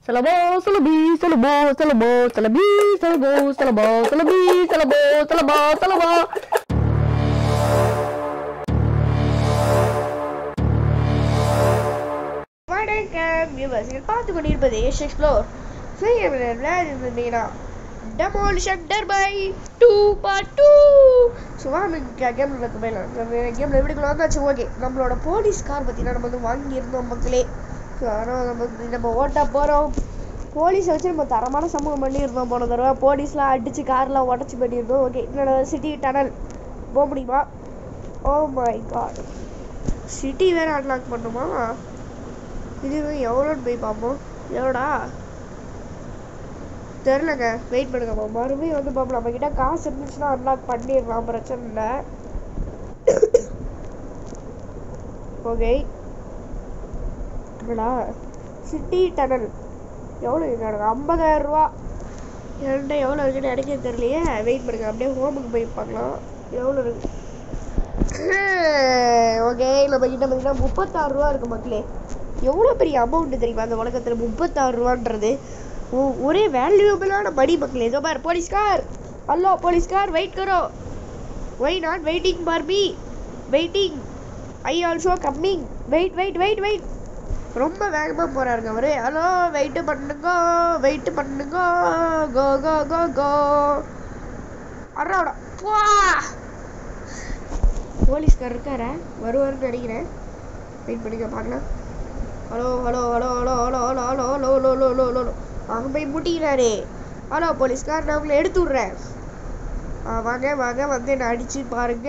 Salabo, salabi, salabo, salabo, salabi, salabo, salabo, salabi, salabo, salabo, salabo. வணக்கம் வியூவர்ஸ்கள் பார்த்து கொண்டிருப்பது ஏஷ் எக்ஸ்ப்ளோர் விளையாடுறீங்கன்னா demolition derby two part two so வாங்க கேமில் பார்த்து போயிடலாம் நம்ம கேமில் எப்படி வந்தாச்சு ஓகே நம்மளோட போலீஸ் கார் பார்த்தீங்கன்னா நம்ம வந்து வாங்கியிருந்தோம் மக்களே ஸோ அதனால் நம்ம வந்து நம்ம ஓட்ட போகிறோம் போலீஸை வச்சு நம்ம தரமான சமூகம் பண்ணியிருந்தோம் போன தடவை போலீஸ்லாம் அடித்து கார்லாம் உடச்சி பண்ணியிருந்தோம் ஓகே என்னோட சிட்டி டனல் போக முடியுமா ஓ மை காட் சிட்டி வேறு அன்லாக் பண்ணுமா இது எவ்வளோன்னு போய் பார்ப்போம் எவ்வளோடா தெரிலங்க வெயிட் பண்ணுங்கம்மா மறுபடியும் வந்து பார்ப்போம் நம்ம கிட்ட காசு இருந்துச்சுன்னா அன்லாக் பண்ணிடலாம் பிரச்சனை இல்லை ஓகே என்னடா சிட்டி டனல் எவ்வளோ இருக்கு எனக்கு ஐம்பதாயிரம் ரூபா என்கிட்ட எவ்வளோ இருக்குன்னு எனக்கே தெரியலையே வெயிட் பண்ணுங்க அப்படியே ஹோமுக்கு போய் பார்க்கலாம் எவ்வளோ இருக்கு ஓகே நம்ம கிட்ட பார்த்தீங்கன்னா முப்பத்தாறு ரூபா இருக்கு மக்களே எவ்வளோ பெரிய அமௌண்ட் தெரியுமா அந்த உலகத்தில் முப்பத்தாறு ரூபான்றது ஒ- ஒரே வேல்யூபிளான மணி மக்களே இதோ பார் போலீஸ்கார் ஹலோ போலீஸ்கார் வெயிட் கரோ why not waiting for me waiting I also coming wait wait wait wait ரொம்ப வேகமாக போகிறாருங்க அவரு ஹலோ வெயிட்டு பண்ணுங்க வெயிட்டு பண்ணுங்க கோ கோ கோ கோ அறாடா வா போலீஸ்கார் இருக்காரா வருவாருன்னு நினைக்கிறேன் வெயிட் பண்ணிக்க பார்க்கலாம் hello hello hello hello hello hello hello hello hello hello hello hello அங்கே போய் முட்டிக்கிறாரே ஹலோ போலீஸ்கார் நான் உங்களை எடுத்து விட்றேன் ஆ வாங்க வாங்க வந்து என்னை அடிச்சு பாருங்க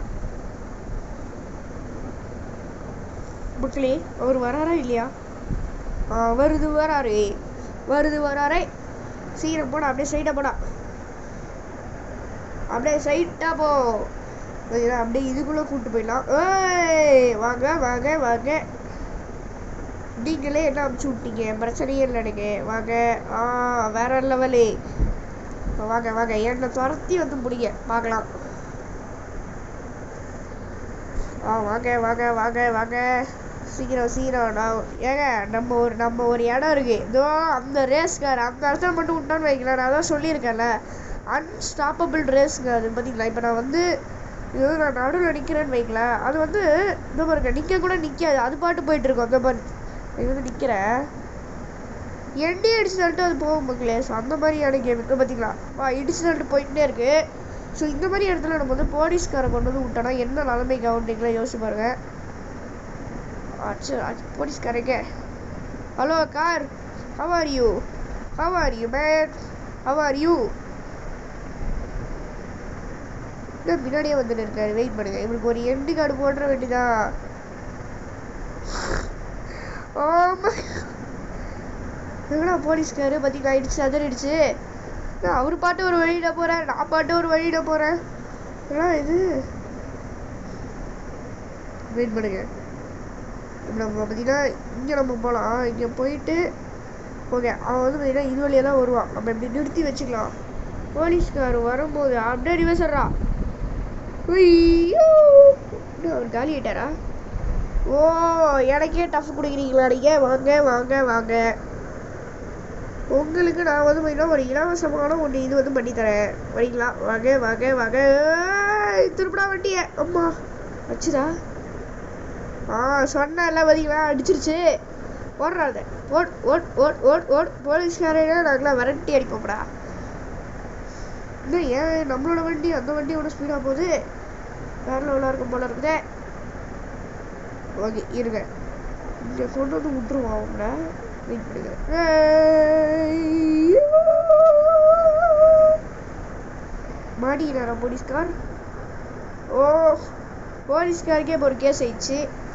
மக்களே அவர் வராரா இல்லையா ஆ வருது வராரு வருது வராரே சீக்கிரம் போடா அப்படியே சைடாக போடா அப்படியே சைட்டாக போ கொஞ்சம் அப்படியே இதுக்குள்ளே கூப்பிட்டு போயிடலாம் ஏய் வாங்க வாங்க வாங்க நீங்களே என்ன அமுச்சு விட்டீங்க பிரச்சனையே இல்லை எனக்கு வாங்க ஆ வேற லெவலு வாங்க வாங்க என்னை துரத்தி வந்து முடிங்க பார்க்கலாம் ஆ வாங்க வாங்க வாங்க வாங்க சீக்கிரம் சீக்கிரம் நான் ஏங்க நம்ம ஒரு நம்ம ஒரு இடம் இருக்கு இதோ அந்த ரேஸ்கார் அந்த இடத்துல மட்டும் விட்டான்னு வைக்கலாம் நான் அதான் சொல்லியிருக்கேன்ல அன்ஸ்டாப்பபிள் ரேஸ்ங்க அது பார்த்தீங்களா இப்போ நான் வந்து இது வந்து நான் நடுவில் நிற்கிறேன்னு வைங்களேன் அது வந்து இந்த பாருங்க நிற்க கூட நிற்காது அது பாட்டு போயிட்டு இருக்கும் அந்த மாதிரி இது வந்து நிற்கிறேன் எண்ணி அடிச்சு தள்ளிட்டு அது போகும் மக்களே ஸோ அந்த மாதிரியான கேம் இருக்கு பார்த்தீங்களா வா இடிச்சு தள்ளிட்டு போயிட்டே இருக்கு ஸோ இந்த மாதிரி இடத்துல நம்ம வந்து போலீஸ்காரை கொண்டு வந்து விட்டோம்னா என்ன நிலைமைக்கு ஆகுன்றீங்களா யோசிச்சு பாருங்க அச்சு அச்சு போலீஸ்காரங்க hello car how are you how are you man how are you இன்னும் பின்னாடியே வந்துட்டு இருக்காரு வெயிட் பண்ணுங்க இவருக்கு ஒரு எண்டு கார்டு போடுற வேண்டியதான் ஆமா எங்கடா போலீஸ்காரு பார்த்தீங்களா ஆயிடுச்சு அதறிடுச்சு அவர் பாட்டு ஒரு வழியில போறேன் நான் பாட்டு ஒரு வழியில போறேன் என்னடா இது வெயிட் பண்ணுங்க இப்ப நம்ம பார்த்தீங்கன்னா இங்கே நம்ம போகலாம் இங்கே போயிட்டு ஓகே அவன் வந்து பார்த்தீங்கன்னா இது வழியெல்லாம் வருவான் நம்ம இப்படி நிறுத்தி வச்சுக்கலாம் போலீஸ்கார் வரும்போது அப்படியே ரிவர்ஸ்றா அவர் காலி ஆயிட்டாரா ஓ எனக்கே டஃப் கொடுக்குறீங்களா நீங்கள் வாங்க வாங்க வாங்க உங்களுக்கு நான் வந்து பார்த்தீங்கன்னா ஒரு இலவசமான ஒன்று இது வந்து பண்ணித்தரேன் வரீங்களா வாங்க வாங்க வாங்க ஏய், திருப்பிடா வண்டியை அம்மா வச்சுதா ஆ சொன்னேன்ல பார்த்தீங்களா அடிச்சிருச்சு ஓடுறாத ஓட் ஓட் ஓட் ஓட் ஓட் போலீஸ்காரங்க நாங்களாம் விரட்டி அடிப்போம்டா இன்னும் ஏன் நம்மளோட வண்டி அந்த வண்டியோட ஸ்பீடாக போகுது வேற லெவலாக இருக்கும் போல இருக்குதே ஓகே இருங்க இங்கே கொண்டு வந்து விட்டுருவோம் அவங்கள வெயிட் பண்ணுங்க ஏய். மாட்டிக்கிட்டாரா போலீஸ்கார் ஓ போலீஸ்காருக்கே இப்போ ஒரு கேஸ் ஆயிடுச்சு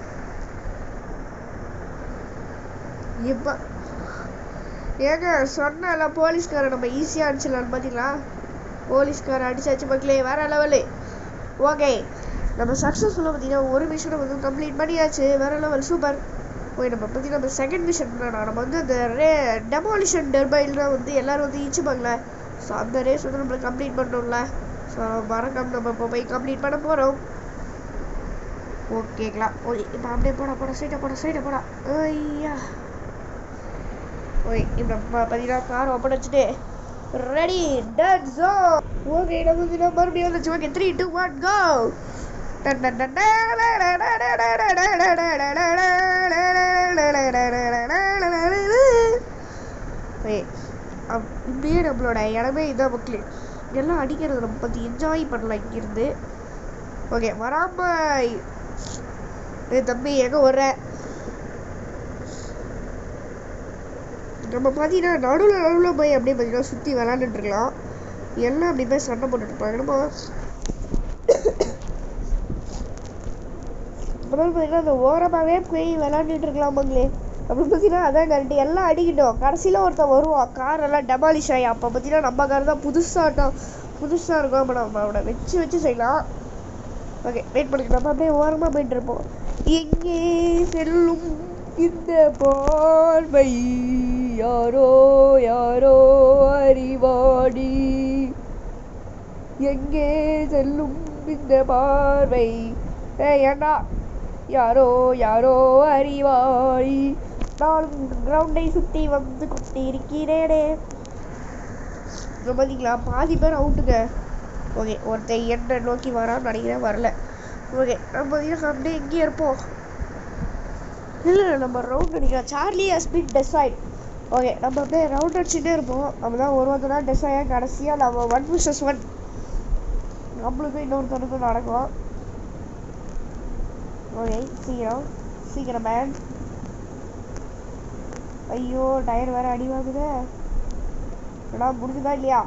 இப்போ ஏங்க சொன்னல போலீஸ்காரை நம்ம ஈஸியாக அடிச்சிடலான்னு பார்த்தீங்களா போலீஸ்காரை அடிச்சாச்சு மக்களே வேற லெவலு ஓகே நம்ம சக்ஸஸ்ஃபுல்லாக பார்த்தீங்கன்னா ஒரு மிஷனை வந்து கம்ப்ளீட் பண்ணியாச்சு வேற லெவல் சூப்பர் ஓகே நம்ம பார்த்தீங்கன்னா நம்ம செகண்ட் மிஷன் நம்ம வந்து அந்த ரே டெமாலிஷன் டெர்பைல்லாம் வந்து எல்லாரும் வந்து இச்சுப்பாங்களே ஸோ அந்த ரேஸ் வந்து நம்ம கம்ப்ளீட் பண்ணோம்ல ஸோ மறக்காம நம்ம இப்போ போய் கம்ப்ளீட் பண்ண போகிறோம் ஓகேங்களா ஓகே இப்போ அப்படியே போடா போடா சைட்டை போடா சைட்டை போடா ஐயா ஓகே இப்போ நம்ம பார்த்தீங்கன்னா கார் ஓப்பன் வச்சுட்டு ரெடி டன் ஜோ ஓகே நம்ம வந்து மறுபடியும் வந்துச்சு okay three two one go இப்படியே நம்மளோட இடமே இதான் மக்களே எல்லாம் அடிக்கிறது நம்ம பற்றி என்ஜாய் பண்ணலாம் இங்கிருந்து ஓகே வராம ஏய் தம்பி எங்க வர்ற நம்ம பார்த்தீங்கன்னா நடுவில் நடுவில் போய் அப்படியே பார்த்தீங்கன்னா சுற்றி விளாண்டுட்டு இருக்கலாம் எல்லாம் அப்படி போய் சண்டை போட்டுட்டு இருப்பாங்க நம்ம அப்புறம் பார்த்தீங்கன்னா அந்த ஓரமாகவே போய் விளாண்டுட்டு இருக்கலாம் மக்களே அப்புறம் பார்த்தீங்கன்னா அதான் கரெக்ட் எல்லாம் அடிக்கிட்டோம் கடைசியில் ஒருத்தன் வருவான் கார் எல்லாம் டெமாலிஷ் ஆகி அப்போ பார்த்தீங்கன்னா நம்ம கார் தான் புதுசாகட்டும் புதுசாக இருக்கும் அப்போ நம்ம அவனை வச்சு வச்சு செய்யலாம் ஓகே வெயிட் பண்ணிக்கலாம் நம்ம அப்படியே ஓரமாக போயிட்டு இருப்போம் எங்கே செல்லும் இந்த பார்வை யாரோ யாரோ அறிவாடி எங்கே செல்லும் இந்த பார்வை ஏ ஏண்டா யாரோ யாரோ அறிவாளி நானும் கிரவுண்டை சுற்றி வந்து கொண்டு இருக்கிறேனே இங்க பார்த்தீங்களா பாதி பேர் அவுட்டுங்க ஓகே ஒருத்தன் என்ன நோக்கி வரான்னு நினைக்கிறேன் வரல ஓகே நம்ம பார்த்தீங்கன்னா அப்படியே எங்கேயே இருப்போம் இல்லை இல்லை நம்ம ரவுண்ட் அடிக்கலாம் Charlie has been decide okay நம்ம அப்படியே ரவுண்ட் அடிச்சுட்டே இருப்போம் நம்ம தான் ஒரு ஒருத்தனா டெசையா கடைசியாக நம்ம ஒன் விசஸ் ஒன் நம்மளுக்கும் இன்னொருத்தனுக்கும் நடக்கும் ஓகே சீக்கிரம் சீக்கிரம் மேன் ஐயோ டயர் வேற அடி வாங்குதே எடா முடிஞ்சுதா இல்லையா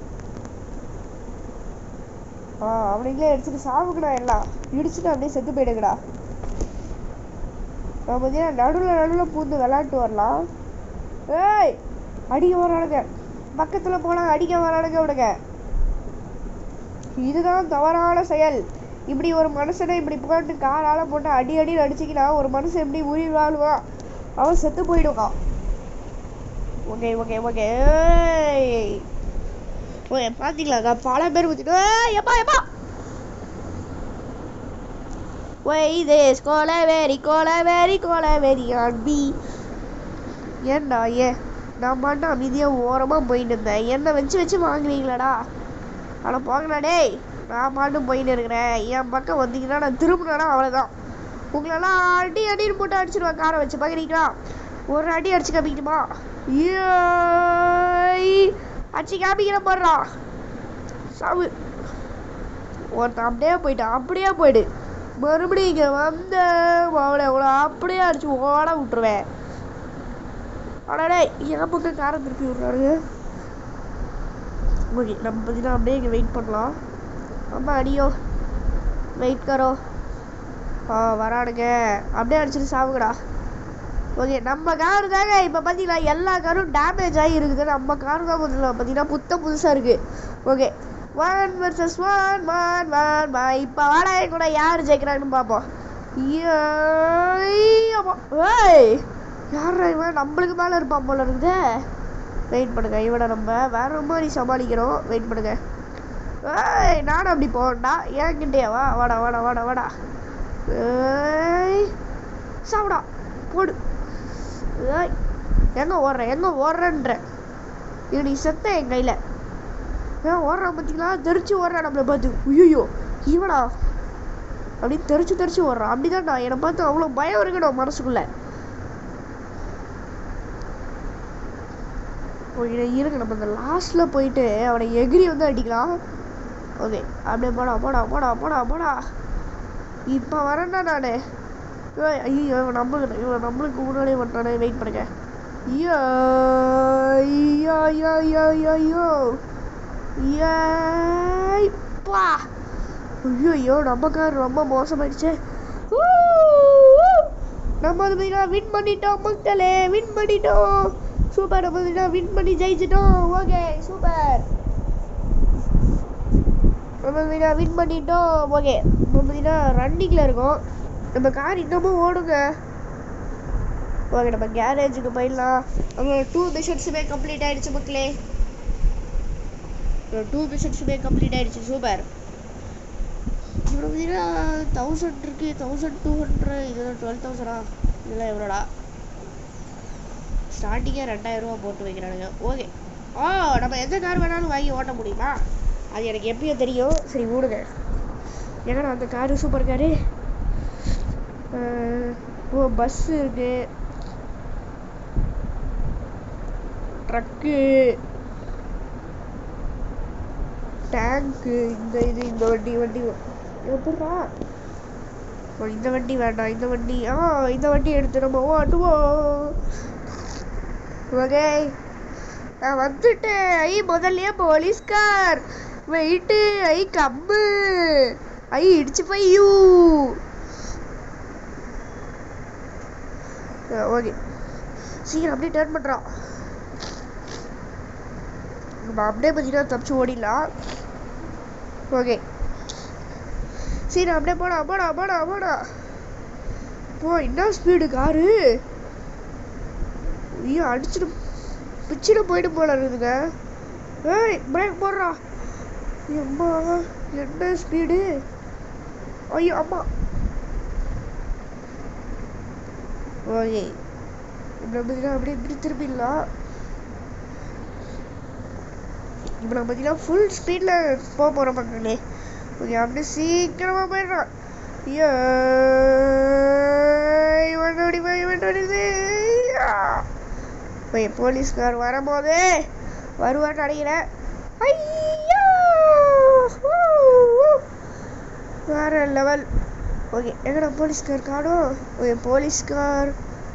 ஆ அவனுங்களே எடுத்துட்டு சாவுக்குடா எல்லாம் இடிச்சுட்டு அப்படியே செத்து போயிடுங்கடா நம்ம பார்த்தீங்கன்னா நடுவில் நடுவில் பூந்து விளாட்டு வரலாம் ஏய் அடிக்க வரானுங்க பக்கத்தில் போனால் அடிக்க வரானுங்க விடுங்க இதுதான் தவறான செயல் இப்படி ஒரு மனுஷனை இப்படி போட்டு காலால் போட்டு அடி அடி அடிச்சிக்கினா ஒரு மனுஷன் எப்படி உயிர் வாழ்வான் அவன் செத்து போயிடுவான் ஓகே ஓகே ஓகே ஓகே பார்த்தீங்களாக்கா பல பேர் ஊற்றிட்டு எப்பா எப்பா Way this கொலவேரி கொலவேரி கொலவேரி ஆன் பி ஏன்டா ஏ நான் மட்டும் அமைதியாக ஓரமாக போயிட்டு இருந்தேன் என்னை வச்சு வச்சு வாங்குவீங்களாடா ஆனால் போங்கடா டேய் நான் பாட்டும் போயின்னு இருக்கிறேன் என் பக்கம் வந்தீங்கன்னா நான் திரும்பினா அவ்வளோதான் உங்களெல்லாம் அடி அடின்னு போட்டு அடிச்சிடுவேன் காரை வச்சு பார்க்குறீங்களா ஒரு அடி அடிச்சு காமிக்கணுமா ஏய் அடிச்சு காமிக்கிற போடுறான் சாவு ஒருத்தன் அப்படியே போயிட்டான் அப்படியே போயிடு மறுபடியும் இங்கே வந்த அவளை அவ்வளோ அப்படியே அடிச்சு ஓட விட்டுருவேன் அடடே என் பக்கம் காரை திருப்பி விட்றாருங்க ஓகே நம்ம பார்த்தீங்கன்னா அப்படியே இங்கே வெயிட் பண்ணலாம் அம்மா அடியோ வெயிட் கரோ ஆ வரானுங்க அப்படியே அடிச்சுட்டு சாவுங்கடா ஓகே நம்ம கார் தாங்க இப்போ பார்த்தீங்களா எல்லா காரும் டேமேஜ் ஆகி இருக்குது நம்ம கார் தான் முதல்ல பார்த்தீங்கன்னா புத்த புதுசாக இருக்குது okay one versus one one one one இப்போ வாடா என் கூட யார் ஜெயிக்கிறாங்கன்னு பார்ப்போம் ஏய், அப்பா. ஏய் யாரா இவன் நம்மளுக்கு மேலே இருப்பான் போல இருக்குதே வெயிட் பண்ணுங்க இவனை நம்ம வேற மாதிரி சமாளிக்கிறோம் வெயிட் பண்ணுங்க ஏய் நானும் அப்படி போகண்டா ஏன்கிட்டயா வா வாடா வாடா வாடா வாடா ஏய் சாப்பிடா போடு ஏய் எங்க ஓடுற எங்க ஓடுறன்ற இது நீ செத்த என் கையில ஏன் ஓடுறான் பார்த்தீங்களா தெரிச்சு ஓடுறான் நம்மளை பார்த்து ஐயோ இவனா அப்படி தெரிச்சு தெரிச்சு ஓடுறான் அப்படிதான் நான் என்னை பார்த்து அவ்வளோ பயம் இருக்கணும் மனசுக்குள்ள ஓகே இருங்க நம்ம இந்த லாஸ்ட்ல போயிட்டு அவனை எகிரி வந்து அடிக்கலாம் ஓகே அப்படியே போடா போடா போடா போடா போடா இப்போ வரேன்டா நான் ஐயோ இவன் நம்மளுக்கு இவன் நம்மளுக்கு முன்னாடியே வந்துட்டானே வெயிட் பண்ணுங்க ஐயோ ஐயோ ஐயோ ஐயோ ஐயோ ஐயோ ஏய்ப்பா ஐயோ ஐயோ நம்ம கார் ரொம்ப மோசமாயிடுச்சே ஊ, ஊ. நம்ம அது பார்த்தீங்கன்னா வின் பண்ணிட்டோம் மக்களே வின் பண்ணிட்டோம் சூப்பர் நம்ம பார்த்தீங்கன்னா வின் பண்ணி ஜெயிச்சிட்டோம் ஓகே சூப்பர் நம்ம பார்த்தீங்கன்னா வின் பண்ணிட்டோம் ஓகே நம்ம பார்த்தீங்கன்னா ரன்னிங்கில் இருக்கோம் நம்ம கார் இன்னமும் ஓடுங்க ஓகே நம்ம கேரேஜுக்கு போயிடலாம் அங்கே டூ மிஷன்ஸுமே கம்ப்ளீட் ஆயிடுச்சு மக்களே டூ மிஷன்ஸுமே கம்ப்ளீட் ஆயிடுச்சு சூப்பர் இவ்வளோ பார்த்தீங்கன்னா தௌசண்ட் இருக்கு தௌசண்ட் டூ ஹண்ட்ரட் இது டுவெல் தௌசண்டா இதெல்லாம் எவ்வளோடா ஸ்டார்டிங்கே ரெண்டாயிரம் ரூபா போட்டு வைக்கிறானுங்க ஓகே ஓ நம்ம எந்த கார் வேணாலும் வாங்கி ஓட்ட முடியுமா அது எனக்கு எப்பயோ தெரியும் சரி விடுங்க எங்கடா அந்த காரு சூப்பர் காரு அஹ், ஓ பஸ் இருக்கு ட்ரக்கு டேங்க்கு இந்த இது இந்த வண்டி வண்டி எப்படா ஓ, இந்த வண்டி வேண்டாம் இந்த வண்டி ஆ இந்த வண்டி எடுத்து நம்ம ஓட்டுவோம் ஓகே நான் வந்துட்டேன் ஐ முதல்லயே போலீஸ்கார் வெயிட்டு ஐ கம்பு ஐ இடிச்சு பையூ ஓகே சீக்கிரம் அப்படியே டேர்ன் பண்ணுறான் நம்ம அப்படியே பார்த்தீங்கன்னா தப்பிச்சு ஓடிடலாம் ஓகே சரி அப்படியே போடா போடா போடா போடா போ என்ன ஸ்பீடு காரு ஐயோ அடிச்சுட்டு பிச்சுட்டு போயிட்டு போல இருக்குதுங்க ஏய் பிரேக் போடுறா அம்மா என்ன ஸ்பீடு ஐயோ அம்மா ஓகே இப்போ பார்த்தீங்கன்னா அப்படியே இப்படி திரும்பிடலாம் இப்போ நம்ம பார்த்தீங்கன்னா ஃபுல் ஸ்பீடில் போக போகிறோம் மக்களே கொஞ்சம் அப்படியே சீக்கிரமாக போயிடுறான் ஐயோ இவன் ஓடி போய் இவன் ஓடிது போய் போலீஸ்கார் வரும்போது வருவான்னு நினைக்கிறேன் ஐயோ ஊ, ஊ. வேற லெவல் ஓகே எங்கடா போலீஸ்கார் காணும் ஓகே போலீஸ்கார்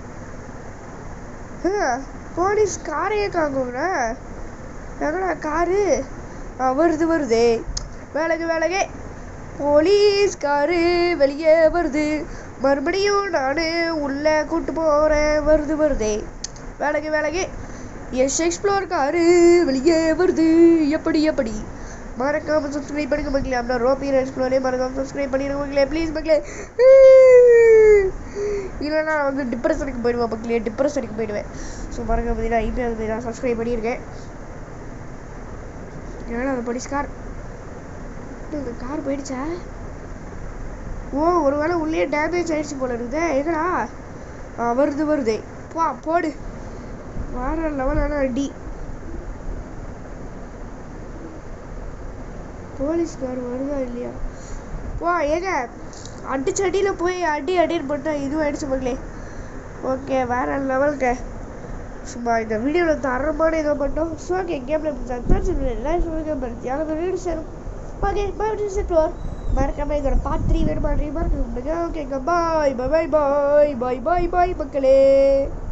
ஆ, போலீஸ் காரையே காங்குங்கண்ணா எங்கடா காரு ஆ, வருது வருதே வேலைக்கு வேலைக்கு போலீஸ் காரு வெளியே வருது மறுபடியும் நான் உள்ளே கூட்டு போகிறேன் வருது வருதே வேலைக்கு வேலைக்கு எஸ் எக்ஸ்ப்ளோர் காரு வெளியே வருது எப்படி எப்படி மறக்காம சப்ஸ்கிரைப் பண்ணுங்க மக்களே அப்படின்னா ரோப்பியர் எக்ஸ்ப்ளோரே மறக்காம சப்ஸ்கிரைப் பண்ணிடுங்க மக்களே ப்ளீஸ் மக்களே இல்லைன்னா நான் வந்து டிப்ரெஷனுக்கு போயிடுவேன் மக்களே டிப்ரெஷனுக்கு போயிடுவேன் ஸோ மறக்காம பார்த்தீங்கன்னா இப்போ வந்து நான் சப்ஸ்கிரைப் பண்ணியிருக்கேன் ஏன்னா அந்த போலீஸ் கார் இந்த கார் போயிடுச்சா ஓ ஒருவேளை உள்ளே டேமேஜ் ஆயிடுச்சு போல இருக்குதே எங்கடா ஆ வருது வருதே போ போடு வேற லெவலான அடி போலீஸ்கார் வருதா இல்லையா வா ஏங்க அடிச்ச அடியில் போய் அடி அடின்னு போட்டால் இதுவும் ஆயிடுச்சு மக்களே ஓகே வேற லெவலுங்க சும்மா இந்த வீடியோவில் தரமான இதை மட்டும் ஸோ ஓகே கேமில் சத்தான் சொல்லுவேன் எல்லாம் சொல்லுங்க பட் யாரும் வீடு சேரும் ஓகே பாய் செட்டுவார் மறக்காம இதோட பார்ட் த்ரீ வேணுமா ட்ரீ மறக்க ஓகேங்க பாய் பாய் பாய் பாய் பாய் பாய் பாய் மக்களே